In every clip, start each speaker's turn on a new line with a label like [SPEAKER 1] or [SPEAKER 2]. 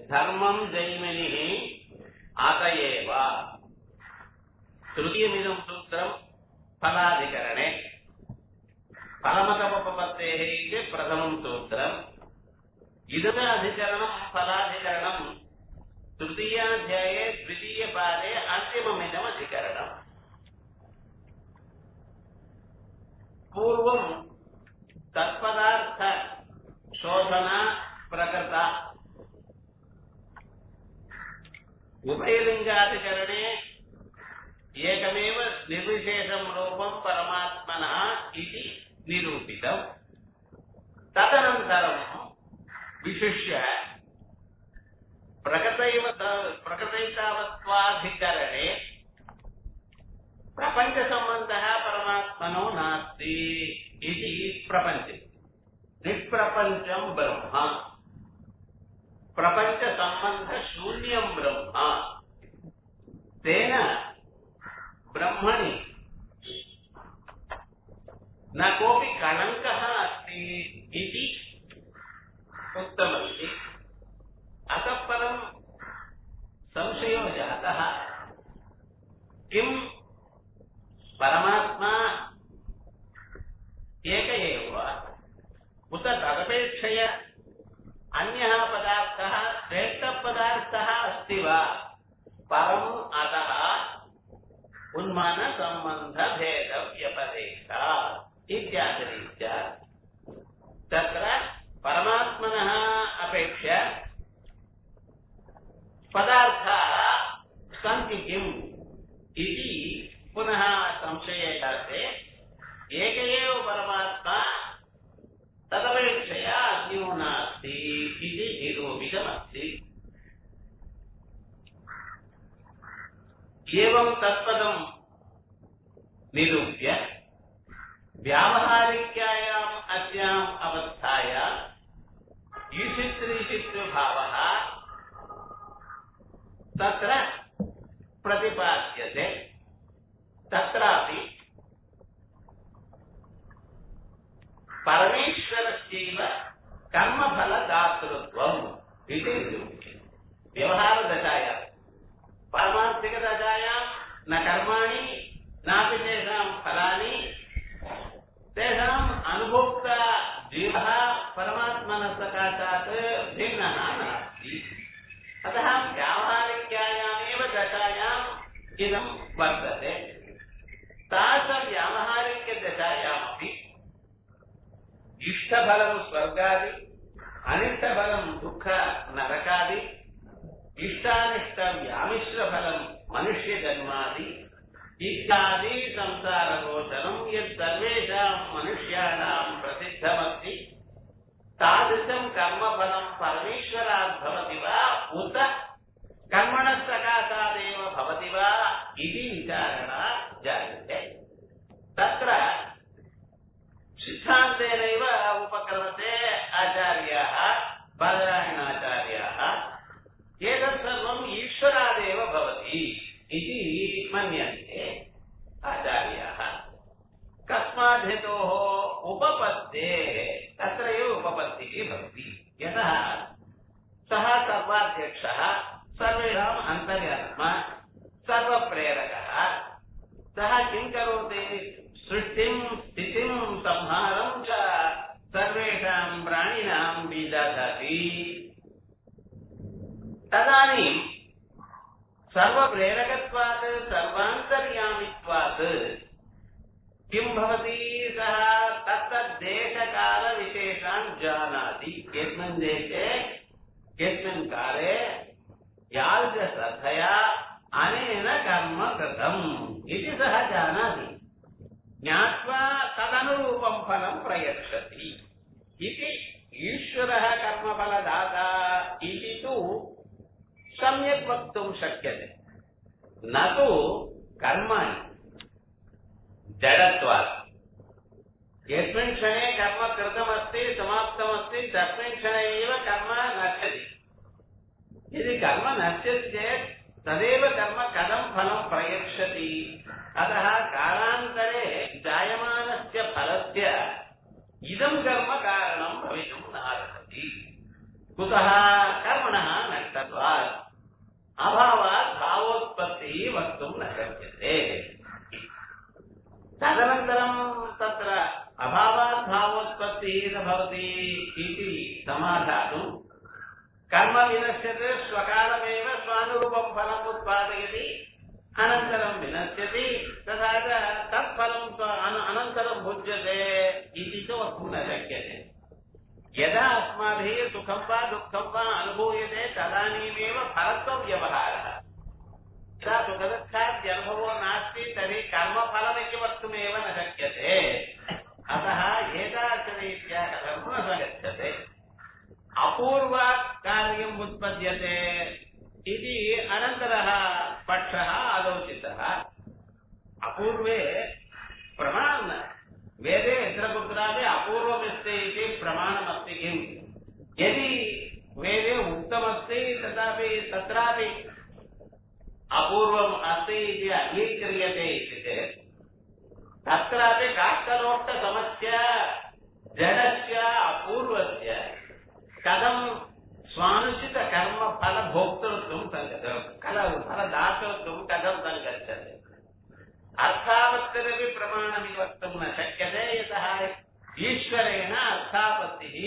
[SPEAKER 1] धर्मम् जैमिनिः अत एव तृतीयमिदं सूत्रम् फलाधिकरणे फलमतमुपपत्तेः इति प्रथमं सूत्रम् इदम् अधिकरणम् फलाधिकरणम् तृतीयाध्याये द्वितीयपादे अन्तिममिदम् अधिकरणम् पूर्वम् तत्पदार्थ शोधना प्रकृता उभयलिङ्गाधिकरणे एकमेव निर्विशेषं रूपं परमात्मनः इति निरूपितम् तदनन्तरं विशिष्य प्रकृतैव प्रकृतैतावत्वाधिकरणे प्रपञ्चसम्बन्धः परमात्मनो नास्ति इति प्रपञ्चे निष्प्रपञ्चं ब्रह्म प्रपञ्चसम्बन्धशून्यं ब्रह्म तेन ब्रह्मणि न कोऽपि कलङ्कः अस्ति इति उक्तमस्ति अतः परं संशयो जातः किम् परमात्मा एक एव उत तदपेक्षया अन्यः पदार्थः श्रेष्ठपदार्थः अस्ति वा परम् अतः उन्मानसम्बन्धभेदव्यपदेशा इत्यादिरीत्या तत्र परमात्मनः अपेक्ष्य पदार्थाः सन्ति किम् इति पुनः संशये जाते एक एव परमात्मा तदपेक्षया अन्यो नास्ति इति निरूपितमस्ति एवं तत्पदम् निरूप्य व्यावहारिक्यायाम् अस्याम् अवस्थायाम् ईशित्रीशित्वभावः तत्र प्रतिपाद्यते तत्रापि परमेश्वरस्यैव कर्मफलदातृत्वम् इति व्यवहारदशायां पारमार्थिकदशायां न कर्माणि नापि तेषां फलानि तेषाम् अनुभोक्ता जीवः परमात्मनः सकाशात् भिन्नः नास्ति अतः व्यावहारिक्यायामेव दशायाम् इदं वर्तते तादृशव्यावहारिकदशायामपि इष्टफलं स्वर्गादि अनिष्टफलं दुःख नरकादि इष्टानिष्टव्यामिश्रफलं मनुष्यजन्मादि इत्यादि संसारगोचरं यत् सर्वेषां मनुष्याणां प्रसिद्धमस्ति तादृशं कर्मफलं परमेश्वरात् भवति वा उत कर्मणः सकाशादेव भवति वा इति विचारणा जायते तत्र सिद्धान्तेनैव उपक्रमते आचार्याः बादरायणाचार्याः एतत् सर्वम् ईश्वरादेव भवति इति मन्यन्ते आचार्याः कस्मात् हेतोः उपपत्तेः तत्र एव उपपत्तिः भवति यतः सः सर्वाध्यक्षः सर्वेषाम् अन्तर्यात्मा सर्वप्रेरकः सः किं करोति सृष्टिं स्थितिं संहारं च सर्वेषां प्राणिनां विदधति तदानीं सर्वप्रेरकत्वात् सर्वान्तर्यामित्वात् किं भवति सः तत्तद्देशकालविशेषान् जानाति यस्मिन् देशे यस्मिन् काले यादृशश्रद्धया अनेन कर्म कृतम् इति सः जानाति ज्ञात्वा तदनुरूपं फलं प्रयच्छति इति ईश्वरः कर्मफलदाता इति तु सम्यक् वक्तुं शक्यते न तु कर्माणि जडत्वात् यस्मिन् क्षणे कर्म कृतमस्ति समाप्तमस्ति तस्मिन् क्षणे एव कर्म नश्यति यदि कर्म नश्यति चेत् तदेव कर्म कथं फलं प्रयच्छति अतः कालान्तरे जायमानस्य फलस्य इदं कर्म कारणं भवितुं नार्हति कुतः कर्मणः नष्टत्वात् न भवति इति समाधातुम् कर्म विनश्यते स्वकालमेव स्वानुरूपं फलम् उत्पादयति अनन्तरं विनश्यति तथा च तत्फलं स्व- अन- अनन्तरं भुज्यते इति तु वक्तुं न शक्यते यदा अस्माभिः सुखं वा दुःखं वा अनुभूयते तदानीमेव फलत्वव्यवहारः यदा सुखदुःखाद्यनुभवो नास्ति तर्हि कर्मफलमिति वक्तुमेव न शक्यते अतः एतादृशरीत्या कथं न गच्छते अपूर्वात् कार्यम् उत्पद्यते इति अनन्तरः पक्षः आलोचितः अपूर्वे प्रमाण वेदे यत्र कुत्रापि अपूर्वमस्ति इति प्रमाणमस्ति किम् यदि वेदे उक्तमस्ति तथापि तत्रापि अपूर्वम् अस्ति इति अङ्गीक्रियते इति चेत् तत्रापि काष्ठलोक्तसमस्या जडस्य अपूर्वस्य कथं स्वानुचितकर्मफलभोक्तृत्वं कल फलदातृत्वं कथं सङ्गच्छते अर्थापत्तिरपि प्रमाणमिति वक्तुं न शक्यते यतः ईश्वरेण अर्थापत्तिः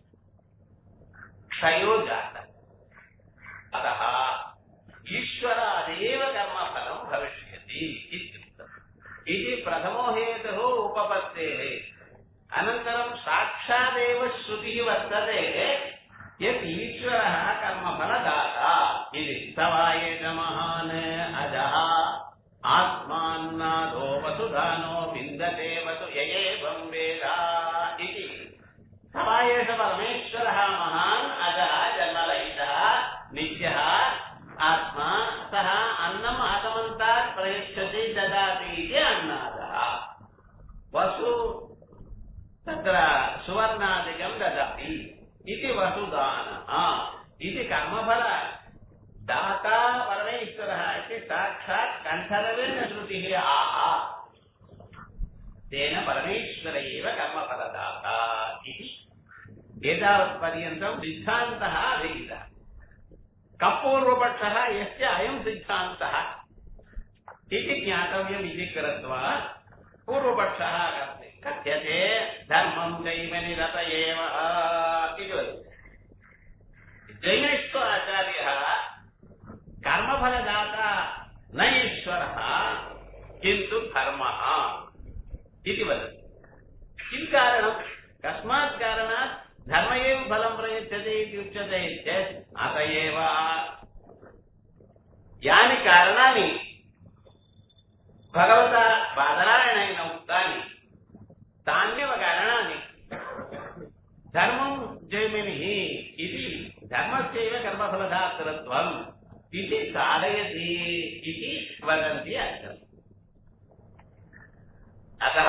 [SPEAKER 1] क्षयो जातः अतः ईश्वरादेव कर्मफलं भविष्यति इत्युक्तम् इति प्रथमो हेतुः उपपत्तेः अनन्तरं साक्षादेव श्रुतिः वर्तते यत् ईश्वरः कर्मफलदाता इति सवायेन महान् अजः आत्मान्नादो वसुधानो विन्दते वसु य एवं वेद इति सवायेष परमेश्वरः महान् अजः जन्मरहितः नित्यः आत्मा सः अन्नम् आगमन्तात् प्रयच्छति ददाति इति अन्नादः वसु तत्र सुवर्णादिकं ददाति इति वसुदानः इति कर्मफल दाता परमेश्वरः इति साक्षात् कण्ठरवेण श्रुतिः आह तेन परमेश्वर एव कर्मफलदाता इति एतावत्पर्यन्तं सिद्धान्तः अधीतः कपूर्वपक्षः यस्य अयं सिद्धान्तः इति ज्ञातव्यम् इति कृत्वा पूर्वपक्षः कथ्य- कथ्यते धर्मं चैव निरत एव इति वदति जैनेश्वर आचार्यः कर्मफलदाता न ईश्वरः किन्तु धर्मः इति वदति किं कारणं कस्मात् कारणात् धर्म एव फलं प्रयच्छति इति उच्यते चेत् अत एव यानि कारणानि भगवता बादरायणेन उक्तानि तान्येव कारणानि धर्मं जैमिनिः इति धर्मस्यैव कर्मफलदातृत्वम् इति साधयति इति वदन्ति अत्र अतः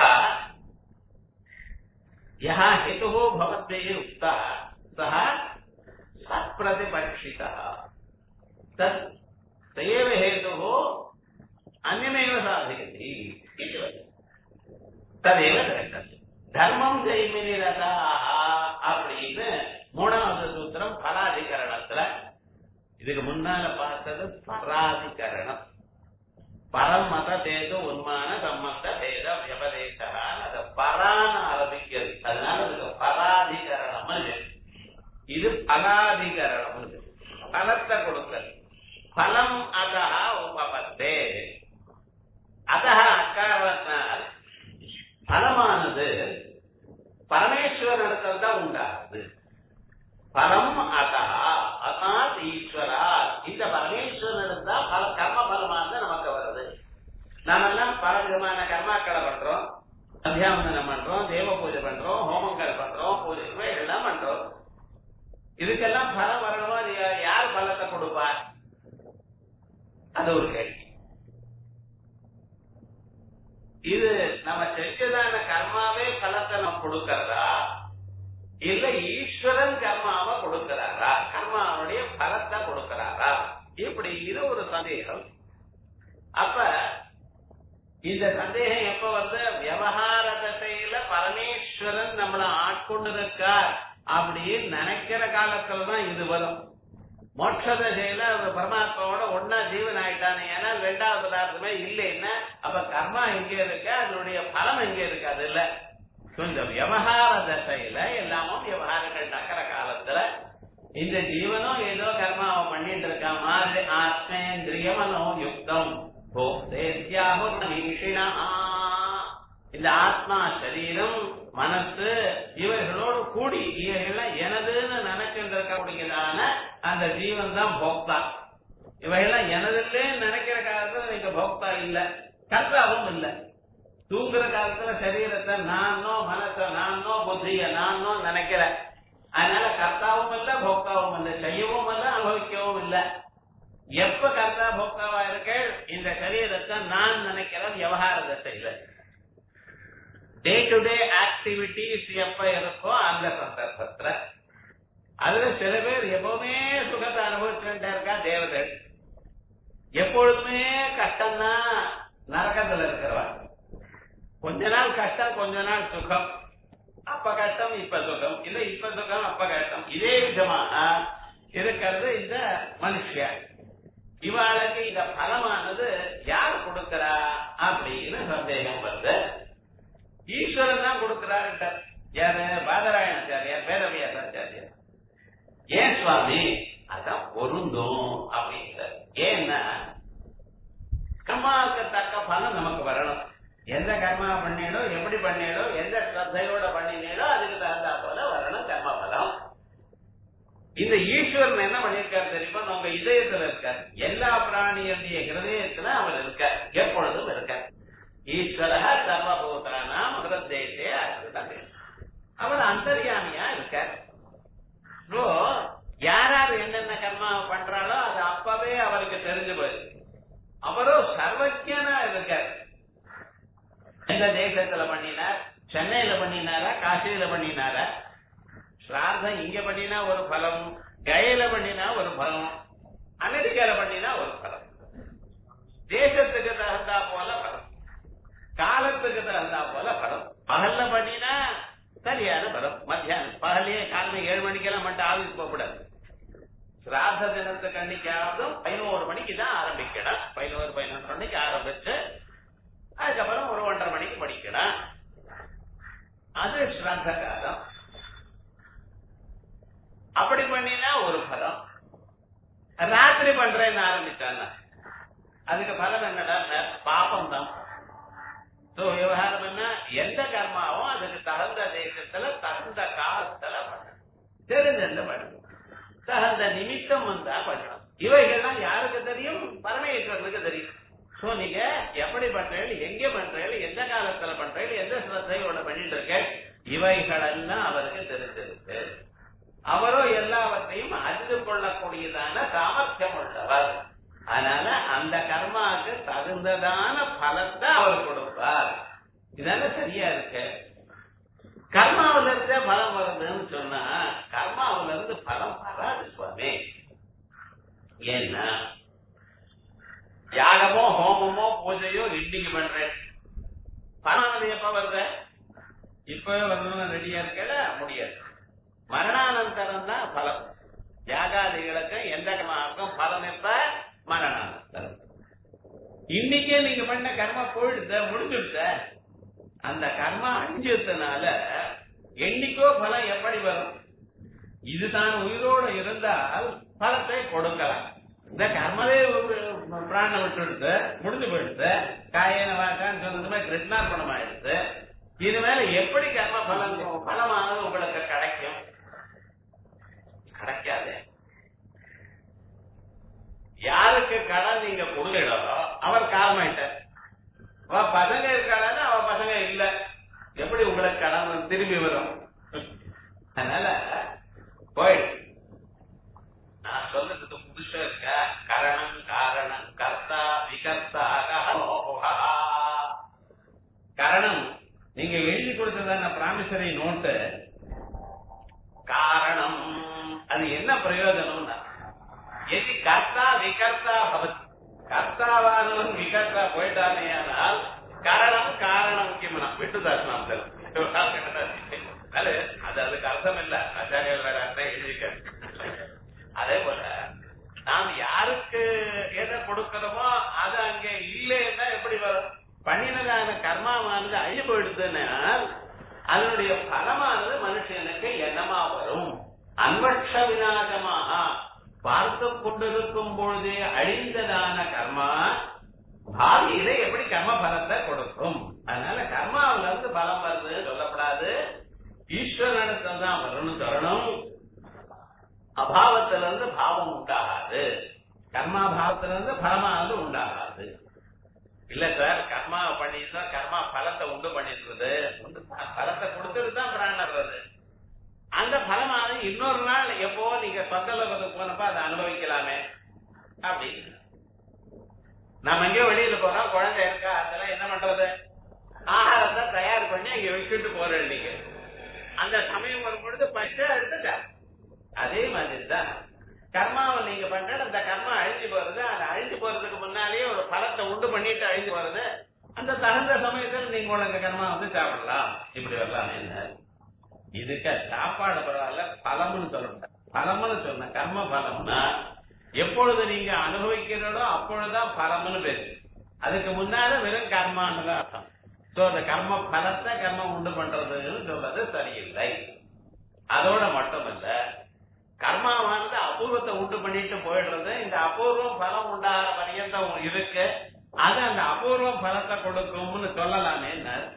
[SPEAKER 1] यः हेतुः भवद्भिः उक्तः सः सत्प्रतिपक्षितः तत् स एव हेतुः अन्यमेव साधयति इति वदति ததேவ திரட்டது தர்மம் ஜெய்மினிரதாக அப்படின்னு மூணாவது சூத்திரம் பராதிகரணத்துல இதுக்கு முன்னால பார்த்தது பராதிகரணம் பரம் மத தேது உண்மான சம்பந்த பேத வியபதேசகான்னு அதை பரான ஆரம்பிக்கிறது அதனால இதுக்கு பராதிகரணம் இது பலாதிகரணம் பலத்தை கொடுக்கல் பலம் அதா உபபத்தே அதா அக்காரணத்தினால் பலமானது பரமேஸ்வரனிடத்தில் தான் உண்டாகுது பலம் அதா அதாத் ஈஸ்வரா இந்த பரமேஸ்வரனிடம் தான் பல கர்ம பலமானது நமக்கு வருது நாமெல்லாம் பல விதமான கர்மாக்களை பண்றோம் அத்தியாவந்தனம் பண்றோம் தேவ பூஜை பண்றோம் ஹோமங்கள் பண்றோம் பூஜை எல்லாம் பண்றோம் இதுக்கெல்லாம் பலம் வரணுமா அது யா- யார் பலத்தை கொடுப்பா அது ஒரு கேள்வி இது நம்ம செஞ்சதான கர்மாவே பலத்தை நம்ம கொடுக்கறதா இல்ல ஈஸ்வரன் கர்மாவை கொடுக்கிறாரா கர்மாவுடைய பலத்தை கொடுக்கிறாரா இப்படி இது ஒரு சந்தேகம் அப்ப இந்த சந்தேகம் எப்ப வந்து விவகார தசையில பரமேஸ்வரன் நம்மளை ஆட்கொண்டு இருக்கார் அப்படின்னு நினைக்கிற காலத்துல தான் இது வரும் மோட்ச தசையில அந்த பரமாத்மாவோட ஒன்னா ஜீவன் ஆயிட்டானே ஏன்னா ரெண்டாவது பதார்த்தமே இல்லைன்னா அப்ப கர்மா எங்க இருக்கு அதனுடைய பலம் எங்க இருக்கு அது இல்ல இந்த விவகார தசையில எல்லாமும் விவகாரங்கள் நடக்கிற காலத்துல இந்த ஜீவனும் ஏதோ கர்மாவை பண்ணிட்டு இருக்க மாதிரி ஆத்மேந்திரியமனோ யுக்தம் இந்த ஆத்மா சரீரம் மனசு இவர்களோடு கூடி இவைகள்லாம் எனதுன்னு நினைச்சுட்டு இருக்கக்கூடியதான அந்த ஜீவன் தான் போக்தா இவைகள்லாம் எனதுலே நினைக்கிற காலத்துல நீங்க போக்தா இல்ல கர்த்தாவும் இல்ல தூங்குற காலத்துல சரீரத்தை நானோ மனச நானோ புத்திய நானோ நினைக்கிறேன் அதனால கர்த்தாவும் இல்ல போக்தாவும் இல்ல செய்யவும் இல்ல அனுபவிக்கவும் இல்ல எப்ப கர்த்தா போக்தாவா இருக்க இந்த சரீரத்தை நான் நினைக்கிற விவகார தசையில டே டு டே ஆக்டிவிட்டிஸ் எப்ப இருக்கோ அந்த சந்தர்ப்பத்துல அதுல சில பேர் எப்பவுமே சுகத்தை அனுபவிச்சுட்டே இருக்கா தேவதை எப்பொழுதுமே கஷ்டம்தான் நரக்கத்துல இருக்கிறவா கொஞ்ச நாள் கஷ்டம் கொஞ்ச நாள் சுகம் அப்ப கஷ்டம் இப்ப சுகம் இல்ல இப்ப சுகம் அப்ப கஷ்டம் இதே விதமாக இருக்கிறது இந்த மனுஷியா இவாளுக்கு இந்த பலமானது யார் கொடுக்கிறா அப்படின்னு சந்தேகம் வருது ஈஸ்வரன் தான் கொடுக்கிறாரு யாரு பாதராயணாச்சாரியார் வேதவியாசாச்சாரியார் ஏன் சுவாமி அதான் பொருந்தும் அப்படிங்கிற ஏன்னா கர்மாவுக்கு தக்க பலன் நமக்கு வரணும் எந்த கர்மா பண்ணீடோ எப்படி பண்ணீடோ எந்த ஸ்ரத்தையோட பண்ணினீடோ அதுக்கு தகுந்தா போல வரணும் கர்ம பலம் இந்த ஈஸ்வரன் என்ன பண்ணிருக்காரு தெரியுமா உங்க இதயத்துல இருக்கார் எல்லா பிராணியுடைய ஹிருதயத்துல அவர் இருக்கார் எப்பொழுதும் இருக்கார் ஈஸ்வர சர்வபூதானாம் ஹிருதயத்தே அசுதமே அவர் அந்தர்யாமியா இருக்கார் இப்போ யார் யார் என்னென்ன கர்மா பண்றாலோ அது அப்பவே அவருக்கு தெரிஞ்சு போயிருக்கு அவரும் சர்வஜனா இருக்கார் எந்த தேசத்துல பண்ணினார் சென்னையில பண்ணினாரா காசியில பண்ணினாரா ஸ்ரார்த்தம் இங்க பண்ணினா ஒரு பலம் கயையில பண்ணினா ஒரு பலம் அமெரிக்கால பண்ணினா ஒரு பலம் தேசத்துக்கு தகுந்தா போல பலம் காலத்துக்கு தகுந்தா போல பலம் பகல்ல பண்ணினா சரியான பலம் மத்தியானம் பகலே காலைல ஏழு மணிக்கெல்லாம் மட்டும் ஆபீஸ் போகக்கூடாது சிராத தினத்துக்கு அன்னைக்காவதும் பதினோரு மணிக்கு தான் ஆரம்பிக்கணும் பதினோரு பதினொன்று மணிக்கு ஆரம்பிச்சு அதுக்கப்புறம் ஒரு ஒன்றரை மணிக்கு படிக்கணும் அது ஸ்ராத்த காலம் அப்படி பண்ணினா ஒரு பலம் ராத்திரி பண்றேன்னு ஆரம்பிச்சாங்க அதுக்கு பலம் என்னடா பாப்பம் தான் சோ விவகாரம் என்ன எந்த கர்மாவும் அதுக்கு தகுந்த தேசத்துல தகுந்த காலத்துல பண்ணணும் தெரிஞ்செந்த பண்ணணும் தகுந்த நிமித்தம் வந்தா பண்ணணும் இவைகள்லாம் யாருக்கு தெரியும் பரமேஸ்வரனுக்கு தெரியும் சோ நீங்க எப்படி பண்றீங்க எங்க பண்றீங்க எந்த காலத்துல பண்றீங்க எந்த சிரத்தையோட பண்ணிட்டு இருக்க இவைகளெல்லாம் அவருக்கு தெரிஞ்சிருக்கு அவரோ எல்லாவற்றையும் அறிந்து கொள்ளக்கூடியதான சாமர்த்தியம் உள்ளவர் அதனால அந்த கர்மாவுக்கு தகுந்ததான பலத்தை அவர் கொடுப்பார் இதெல்லாம் சரியா இருக்கு கர்மாவில இருந்தே பலம் வருதுன்னு சொன்னா கர்மாவில இருந்து பலம் வராது சுவாமி ஏன்னா யாகமோ ஹோமமோ பூஜையோ இன்னைக்கு பண்றேன் பணம் எப்ப வருது இப்பவே வரணும்னு ரெடியா இருக்கல முடியாது மரணானந்தரம் தான் பலம் யாகாதிகளுக்கு எந்த கர்மாவுக்கும் பலம் எப்ப மரணானந்தரம் இன்னைக்கே நீங்க பண்ண கர்மா போயிடுத முடிஞ்சுடுத அந்த கர்மா அழிஞ்சதுனால என்னைக்கோ பலம் எப்படி வரும் இதுதான் உயிரோடு இருந்தால் பலத்தை கொடுக்கலாம் இந்த கர்மவே பிராணம் விட்டு முடிஞ்சு போயிடுது காயன வாக்கான்னு சொன்னது மாதிரி கிருஷ்ணார்பணம் ஆயிடுது இது மேல எப்படி கர்ம பலம் பலமானது உங்களுக்கு கிடைக்கும் கிடைக்காது யாருக்கு கடன் நீங்க கொடுங்களோ அவர் காலமாயிட்டார் அவ பசங்க இருக்காளா அவ பசங்க இல்ல எப்படி உங்களுக்கு கடன் திரும்பி வரும் அதனால போயிடு நான் சொல்றதுக்கு புதுசா இருக்க கரணம் காரணம் கர்த்தா விகர்த்தாக கரணம் நீங்க எழுதி கொடுத்ததான பிராமிசரி நோட்டு காரணம் அது என்ன பிரயோஜனம்னா எது கர்த்தா விகர்த்தா பவத் கர்த்தாவானவன் விகர்த்தா போயிட்டானே ஆனால் காரணம் காரணம் முக்கியமான விட்டு தாசனம் அது அது அதுக்கு அர்த்தம் இல்ல ஆச்சாரியர் வேற அர்த்தம் எழுதிக்க அதே போல நாம் யாருக்கு எதை கொடுக்கிறோமோ அது அங்க இல்லைன்னா எப்படி வரும் பண்ணினதான கர்மாவானது அழி போயிடுதுன்னா அதனுடைய பலமானது மனுஷனுக்கு என்னமா வரும் அன்வட்ச விநாசமாக பார்த்து கொண்டிருக்கும் பொழுதே அழிந்ததான கர்மா பாவியில எப்படி கர்ம பலத்தை கொடுக்கும் அதனால கர்மாவில இருந்து பலம் வருது சொல்லப்படாது ஈஸ்வரனிடத்துல தான் வரணும் சொல்லணும் அபாவத்துல இருந்து பாவம் உண்டாகாது கர்மாபாவத்துல இருந்து பலமானது உண்டாகாது இல்ல சார் கர்மா பண்ணிருந்தா கர்மா பலத்தை உண்டு பண்ணிருந்தது உண்டு பலத்தை கொடுத்துட்டு தான் பிராணம் வருது அந்த பலமானது இன்னொரு நாள் எப்போ நீங்க சொந்த லோகத்துக்கு போனப்ப அதை அனுபவிக்கலாமே அப்படின்னு நம்ம எங்கேயோ வெளியில போறோம் குழந்தை இருக்கா அதெல்லாம் என்ன பண்றது ஆகாரத்தை தயார் பண்ணி அங்க வச்சுட்டு போறேன் நீங்க அந்த சமயம் வரும் பொழுது பச்சை எடுத்துட்டா அதே மாதிரி தான் கர்மாவை நீங்க பண்ற அந்த கர்மா அழிஞ்சு போறது அது அழிஞ்சு போறதுக்கு முன்னாலேயே ஒரு பலத்தை உண்டு பண்ணிட்டு அழிஞ்சு போறது அந்த தகுந்த சமயத்தில் நீங்க உங்க கர்மா வந்து சாப்பிடலாம் இப்படி வரலாம் என்ன இதுக்கு சாப்பாடு பரவாயில்ல பலம்னு சொல்லணும் பலம்னு சொன்ன கர்ம பலம்னா எப்பொழுது நீங்க அனுபவிக்கிறதோ அப்பொழுதுதான் பலம்னு பேரு அதுக்கு முன்னால வெறும் கர்மான்னு தான் அர்த்தம் சோ அந்த கர்ம பலத்தை கர்மம் உண்டு பண்றதுன்னு சொல்றது சரியில்லை அதோட மட்டுமல்ல கர்மாவானது அபூர்வத்தை உண்டு பண்ணிட்டு போயிடுறது இந்த அபூர்வம் பலம் உண்டாகிற பரியந்தம் இருக்கு அது அந்த அபூர்வம் பலத்தை கொடுக்கும்னு சொல்லலாமே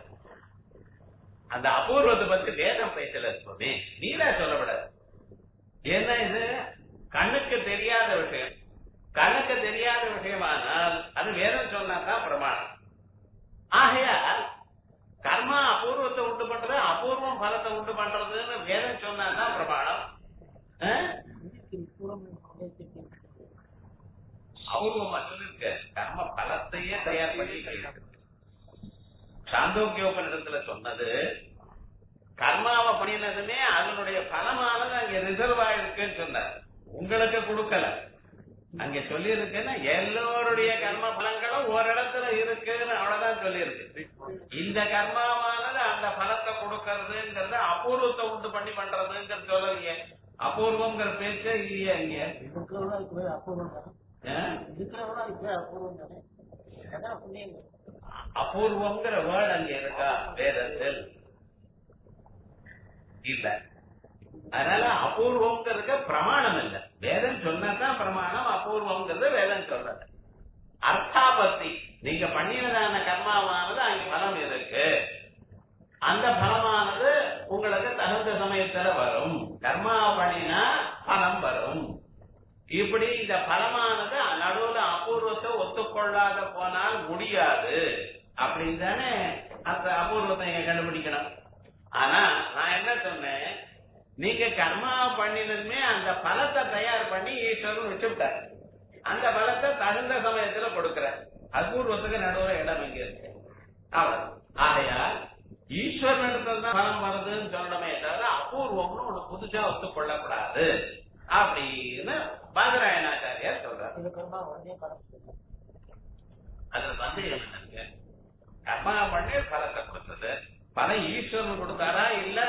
[SPEAKER 1] அந்த அபூர்வத்தை பத்தி வேதம் பேசல சுவாமி நீலா சொல்லப்படாது ஏன்னா இது கண்ணுக்கு தெரியாத விஷயம் கண்ணுக்கு தெரியாத விஷயமானால் அது வேதம் சொன்னாதான் பிரமாணம் ஆகையால் கர்மா அபூர்வத்தை உண்டு பண்றது அபூர்வம் பலத்தை உண்டு பண்றதுன்னு வேதம் சொன்னாதான் பிரமாணம் அபூர்வமா சொல்லிருக்க கர்ம பலத்தையே தயார் பண்ணி கையிட்டு சாந்தோக்கியோபனிடத்துல சொன்னது கர்மாவை பண்ணினதுமே அதனுடைய பலமானது அங்க ரிசர்வ் ஆயிருக்குன்னு சொன்னார் உங்களுக்கு கொடுக்கல அங்க சொல்லி இருக்குன்னா எல்லோருடைய கர்ம பலங்களும் ஒரு இடத்துல இருக்குன்னு அவ்வளவுதான் சொல்லி இருக்கு இந்த கர்மாவானது அந்த பலத்தை கொடுக்கறதுங்கிறது அபூர்வத்தை உண்டு பண்ணி பண்றதுங்கிறது சொல்லலையே அபூர்வங்கிற பேச்சே இல்லையா இங்க அபூர்வங்கிற வேர்டு அங்க இருக்கா வேதத்தில் இல்ல அதனால அபூர்வங்கிறதுக்கு பிரமாணம் இல்ல வேதம் சொன்னதான் பிரமாணம் அபூர்வங்கிறது வேதம் சொல்றது அர்த்தாபத்தி நீங்க பண்ணினதான கர்மாவானது அங்க பலம் இருக்கு அந்த பலமானது உங்களுக்கு தகுந்த சமயத்துல வரும் கர்மா பண்ணினா பலம் வரும் இப்படி இந்த பலமானது நடுவுல அபூர்வத்தை ஒத்துக்கொள்ளாத போனால் முடியாது அப்படின்னு தானே அந்த அபூர்வத்தை நீங்க கண்டுபிடிக்கணும் ஆனா நான் என்ன சொன்னேன் நீங்க கர்மா பண்ணினதுமே அந்த பலத்தை தயார் பண்ணி ஈஸ்வரன் வச்சுட்டார் அந்த பலத்தை தகுந்த சமயத்துல கொடுக்கிற அபூர்வத்துக்கு நடுவுல இடம் இங்க இருக்கு அவ்வளவு ஆகையால் ஈஸ்வரனிடத்துல தான் பலம் வருதுன்னு சொல்லணுமே தவிர அபூர்வம்னு ஒண்ணு புதுசா ஒத்துக்கொள்ளக்கூடாது அப்படின்னு பாதராயணாச்சாரியார் சொல்றார் அதுல வந்து என்னங்க கர்மா பண்ணி பலத்தை கொடுத்தது பலம் ஈஸ்வரன் கொடுத்தாரா இல்ல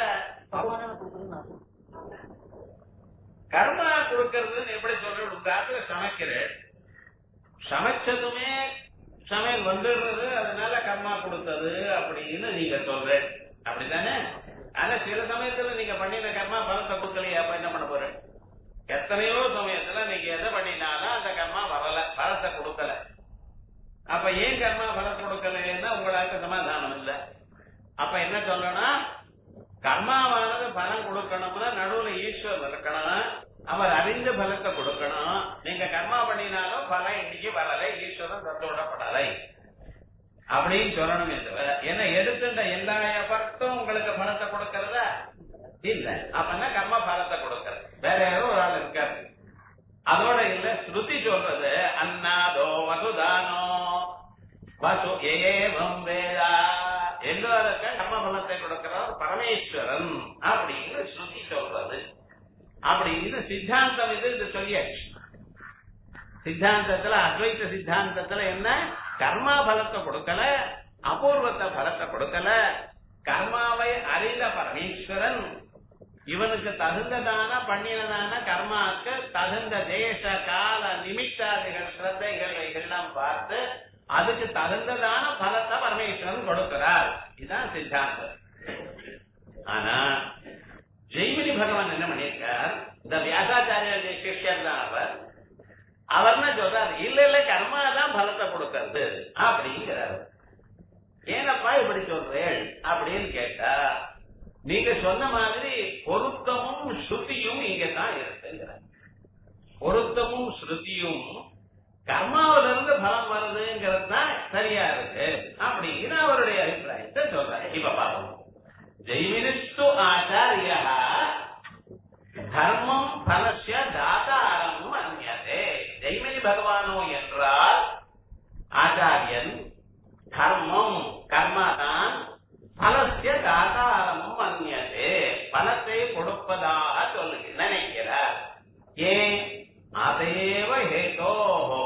[SPEAKER 1] கர்மா கொடுக்கறதுன்னு எப்படி சொல்ற உங்க சமைக்கிறேன் சமைச்சதுமே சமையல் வந்துடுறது அதனால கர்மா கொடுத்தது அப்படின்னு நீங்க சொல்றேன் அப்படித்தானே ஆனா சில சமயத்துல நீங்க பண்ணின கர்மா பலத்தை கொடுக்கலையே அப்ப என்ன பண்ண போறேன் எத்தனையோ சமயத்துல நீங்க எதை பண்ணினாலும் அந்த கர்மா வரல பலத்தை கொடுக்கல அப்ப ஏன் கர்மா பலம் கொடுக்கலன்னா உங்களுக்கு சமாதானம் இல்ல அப்ப என்ன சொல்லணும் கர்மாவானது பலம் கொடுக்கணும்னா நடுவுல ஈஸ்வரர் இருக்கணும் அவர் அறிந்த பலத்தை கொடுக்கணும் நீங்க கர்மா பண்ணினாலும் பலம் இன்னைக்கு வரலை ஈஸ்வரன் சந்தோஷப்படலை அப்படின்னு சொல்லணுமே தவிர ஏன்னா எடுத்துட்ட எல்லா எஃபர்ட்டும் உங்களுக்கு பலத்தை கொடுக்கறதா இல்ல அப்பன்னா கர்ம பலத்தை கொடுக்கறது வேற யாரோ ஒரு ஆள் இருக்காரு அதோட இல்ல ஸ்ருதி சொல்றது அன்னாதோ வசுதானோ வசு ஏவம் வேதா எல்லோருக்கும் கர்ம பலத்தை கொடுக்கிறவர் பரமேஸ்வரன் அப்படின்னு ஸ்ருதி சொல்றது அப்படின்னு சித்தாந்தம் இது இது சொல்லியாச்சு சித்தாந்தத்துல அத்வைத்த சித்தாந்தத்துல என்ன கர்மா பலத்தை கொடுக்கல அபூர்வத்தை பலத்தை கொடுக்கல கர்மாவை அறிந்த பரமேஸ்வரன் இவனுக்கு தகுந்ததான பண்ணினதான கர்மாக்கு தகுந்த தேச கால நிமித்தாதிகள் சிரத்தைகள் எல்லாம் பார்த்து அதுக்கு தகுந்ததான பலத்தை பரமேஸ்வரன் கொடுக்கிறார் இதுதான் சித்தாந்தம் ஆனா ஜெய்மினி பகவான் என்ன பண்ணியிருக்கார் இந்த வியாசாச்சாரிய சிஷ்யர் தான் அவர் அவர் என்ன சொல்றாரு இல்ல இல்ல கர்மா தான் பலத்தை கொடுக்கறது அப்படிங்கிறாரு ஏனப்பா இப்படி சொல்றேன் அப்படின்னு கேட்டா நீங்க சொன்ன மாதிரி பொருத்தமும் ஸ்ருதியும் இங்க தான் இருக்குங்கிறார் பொருத்தமும் ஸ்ருதியும் கர்மாவில இருந்து பலம் வருதுங்கிறது தான் சரியா இருக்கு அப்படிங்கிற அவருடைய அபிப்பிராயத்தை சொல்றாரு இப்ப பாப்போம் ஜெய்மினிஸ்து ஆச்சாரியா தர்மம் பலசிய தாதாரம் அந்நியதே ஜெய்மினி பகவானோ என்றால் ஆச்சாரியன் தர்மம் கர்மதான் பலசிய தாதாரம் அந்நியதே பலத்தை கொடுப்பதாக சொல்லு நினைக்கிறார் ஏன் அதேவ ஹேதோஹோ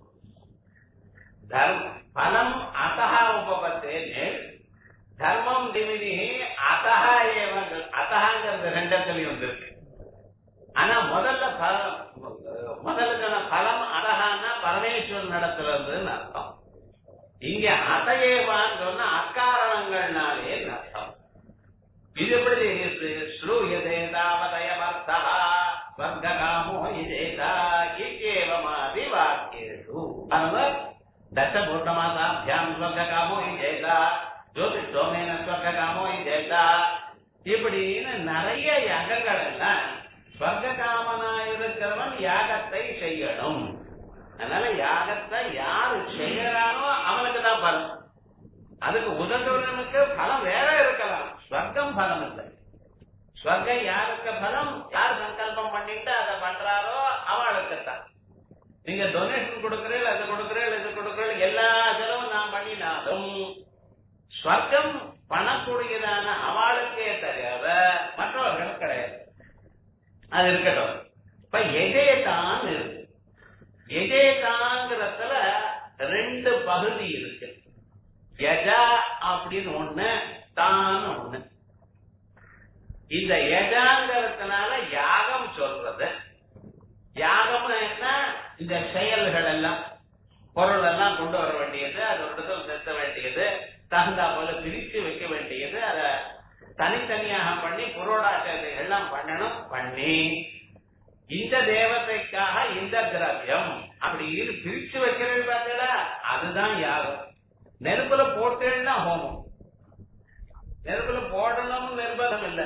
[SPEAKER 1] தர்ம பலம் அத்தः உபபத்தே தர்மம் டிமினி அத்தः ஏவ அத்தஹங்கிறது ரெண்டத்துலயும் இருக்கு ஆனா முதல்ல பலம் முதல்ல சொன்ன பலம் அதஹான்னா பரமேஸ்வரன் நடத்துல இருந்துன்னு அர்த்தம் இங்க அதையேவான்னு சொன்னா அக்காரணங்கள்னாலே அர்த்தம் இது எப்படி தெரியுது ஸ்ரூயதே தாவதயமர்த்தா ஸ்வர்காமோ இதேதா இக்கேவமாதி வாக்கியேஷு அதனால தசபூர்ணமாசாபியாம் ஸ்வர்காமோ இதேதா ஜோதிஷோமேன ஸ்வர்காமோ இதேதா இப்படின்னு நிறைய யாகங்கள் எல்லாம் ஸ்வர்க காமனா இருக்கிறவன் யாகத்தை செய்யணும் அதனால யாகத்தை யாரு செய்யறானோ அவனுக்கு தான் பலம் அதுக்கு உதவுறவனுக்கு பலம் வேற இருக்கலாம் ஸ்வர்க்கம் பலம் இல்லை ஸ்வர்க்கம் யாருக்கு பலம் யார் சங்கல்பம் பண்ணிட்டு அதை பண்றாரோ அவளுக்கு தான் நீங்க டொனேஷன் கொடுக்கறீள் அது கொடுக்கறீள் இது கொடுக்கறீள் எல்லா செலவும் நான் பண்ணினாலும் ஸ்வர்க்கம் பண்ணக்கூடியதான அவளுக்கே தெரியாத மற்றவர்கள் கிடையாது அது இருக்கட்டும் இப்ப எஜேதான் இருக்கு எஜேதாங்கிறதுல ரெண்டு பகுதி இருக்கு யஜா அப்படின்னு ஒண்ணு தான் ஒண்ணு இந்த யஜாங்கிறதுனால யாகம் சொல்றது யாகம்னா என்ன இந்த செயல்கள் எல்லாம் பொருள் எல்லாம் கொண்டு வர வேண்டியது அது ஒரு இடத்துல நிறுத்த வேண்டியது தகுந்தா போல பிரித்து வைக்க வேண்டியது அத தனித்தனியாக பண்ணி புரோடாச்சத்தை எல்லாம் பண்ணணும் பண்ணி இந்த தேவதைக்காக இந்த திரவியம் அப்படி இது பிரிச்சு வைக்கிறது பார்த்தீங்களா அதுதான் யாகம் நெருப்புல போட்டேன்னா ஹோமம் நெருப்புல போடணும்னு நிர்பந்தம் இல்லை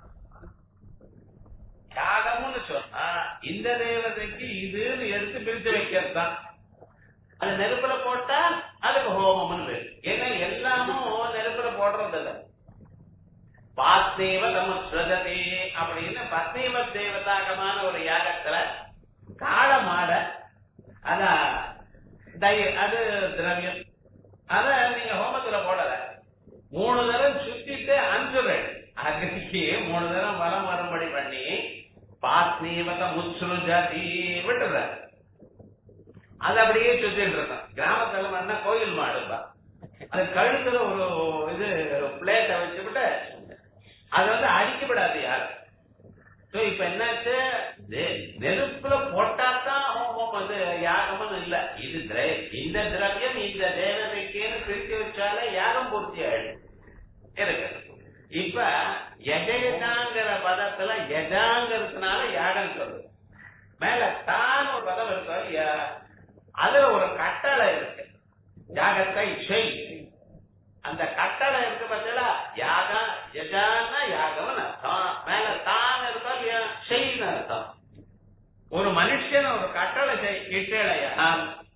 [SPEAKER 1] யாகம்னு சொன்னா இந்த தேவதைக்கு இதுன்னு எடுத்து பிரிச்சு வைக்கிறது தான் அது நெருப்புல போட்டா அதுக்கு ஹோமம்னு பேரு ஏன்னா எல்லாமும் நெருப்புல போடுறது இல்லை பாத்தேவ தமஸ்ரதே அப்படின்னு பத்மேவ தேவதாகமான ஒரு யாகத்துல காள மாட அத தய அது திரவியம் அத நீங்க ஹோமத்துல போடல மூணு தரம் சுத்திட்டு அஞ்சுறேன் அக்னிக்கு மூணு தரம் வரம் வரும்படி பண்ணி பாத்மீவத முத்ருஜதி விட்டுற அது அப்படியே சுத்திட்டு இருக்கோம் கிராமத்துல பண்ண கோயில் மாடுப்பா அது கழுத்துல ஒரு இது பிளேட்டை வச்சுக்கிட்டு அது வந்து அடிக்கப்படாது யாரு சோ இப்ப என்னாச்சு நெருப்புல போட்டாதான் ஹோமம் வந்து யாகம்னு இல்ல இது இந்த திரவியம் இந்த தேவதைக்கேன்னு பிரித்து வச்சாலே யாகம் பூர்த்தி ஆயிடும் இருக்கு இப்ப எஜயதாங்கிற பதத்துல எஜாங்கிறதுனால யாகம் சொல்லு மேல தான் ஒரு பதம் இருக்கோ இல்லையா அதுல ஒரு கட்டளை இருக்கு யாகத்தை செய் அந்த கட்டளை இருக்கு பார்த்தீங்களா யாகம் யஜான யாகம்னு அர்த்தம் மேல தான் இருக்கா இல்லையா செய்ன்னு அர்த்தம் ஒரு மனுஷன் ஒரு கட்டளை இட்டளையா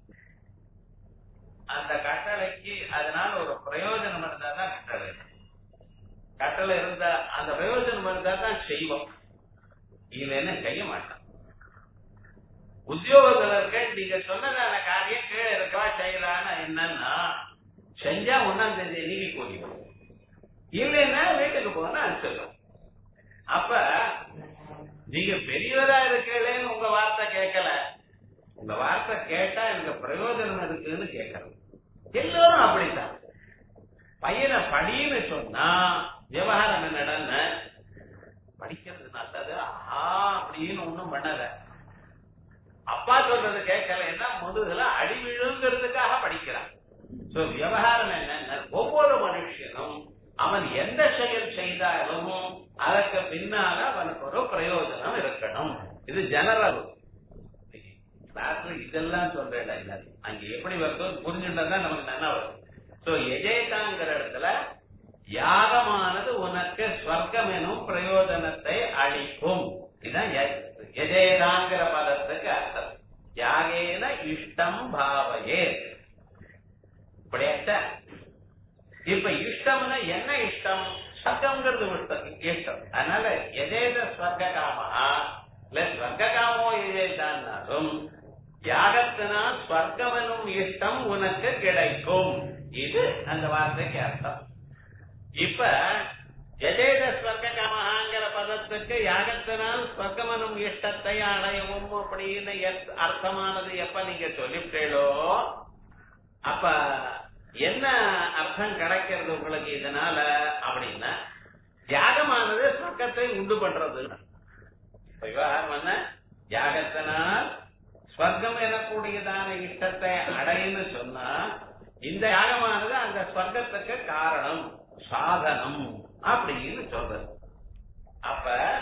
[SPEAKER 1] அந்த கட்டளைக்கு அதனால ஒரு பிரயோஜனம் இருந்தா தான் கட்டளை கட்டளை இருந்தா அந்த பிரயோஜனம் இருந்தா தான் செய்வோம் இல்லைன்னு செய்ய மாட்டான் உத்தியோகத்துல இருக்க நீங்க சொன்னதான காரியம் கீழே இருக்கா செய்யலான்னு என்னன்னா செஞ்சா ஒன்னாம் தேதி நீதி கூடியும் இல்லைன்னா வீட்டுக்கு போனா சொல்லும் அப்ப நீங்க பெரியவரா இருக்கலேன்னு உங்க வார்த்தை கேட்கல உங்க வார்த்தை கேட்டா எனக்கு பிரயோஜனம் இருக்குன்னு கேட்கணும் எல்லோரும் அப்படித்தான் பையனை படின்னு சொன்னா விவகாரம் என்னடன்னு படிக்கிறது நல்லது ஆஹா அப்படின்னு ஒண்ணும் பண்ணல அப்பா சொல்றது கேட்கலன்னா முதுகுல அடி விழுங்கிறதுக்காக படிக்கிறான் சோ விவகாரம் என்ன ஒவ்வொரு மனுஷனும் அவன் எந்த செயல் செய்தாலும் அதற்கு பின்னால அவனுக்கு ஒரு பிரயோஜனம் இருக்கணும் இது ஜெனரல் கிளாஸ்ல இதெல்லாம் சொல்றேன் எல்லாத்தையும் அங்க எப்படி வருதோ புரிஞ்சுட்டா தான் நமக்கு நல்லா வரும் சோ எஜேதாங்கிற இடத்துல யாகமானது உனக்கு ஸ்வர்க்கம் எனும் பிரயோஜனத்தை அளிக்கும் இதுதான் எஜேதாங்கிற பதத்துக்கு அர்த்தம் யாகேன இஷ்டம் பாவையே இப்படியாச்சா இப்ப இஷ்டம்னா என்ன இஷ்டம் ஸ்வர்க்கம்ங்கிறது இஷ்டம் இஷ்டம் அதனால எதேத ஸ்வர்க்க காமா இல்ல ஸ்வர்க்க காமோ எதேதான்னாலும் யாகத்தினால் ஸ்வர்க்கமெனும் இஷ்டம் உனக்கு கிடைக்கும் இது அந்த வார்த்தைக்கு அர்த்தம் இப்ப எதேத ஸ்வர்க்க காமஹாங்கிற பதத்துக்கு யாகத்தினால் ஸ்வர்க்கமெனும் இஷ்டத்தை அடையவும் அப்படின்னு எத்- அர்த்தமானது எப்ப நீங்க சொல்லிவிட்டீங்களோ அப்ப என்ன அர்த்தம் கிடைக்கிறது உங்களுக்கு இதனால அப்படின்னா யாகமானது சொர்க்கத்தை உண்டு பண்றது இப்ப விவகாரம் என்ன யாகத்தினால் ஸ்வர்க்கம் எனக்கூடியதான இஷ்டத்தை அடைன்னு சொன்னா இந்த யாகமானது அந்த ஸ்வர்க்கத்துக்கு காரணம் சாதனம் அப்படின்னு சொல்றது அப்ப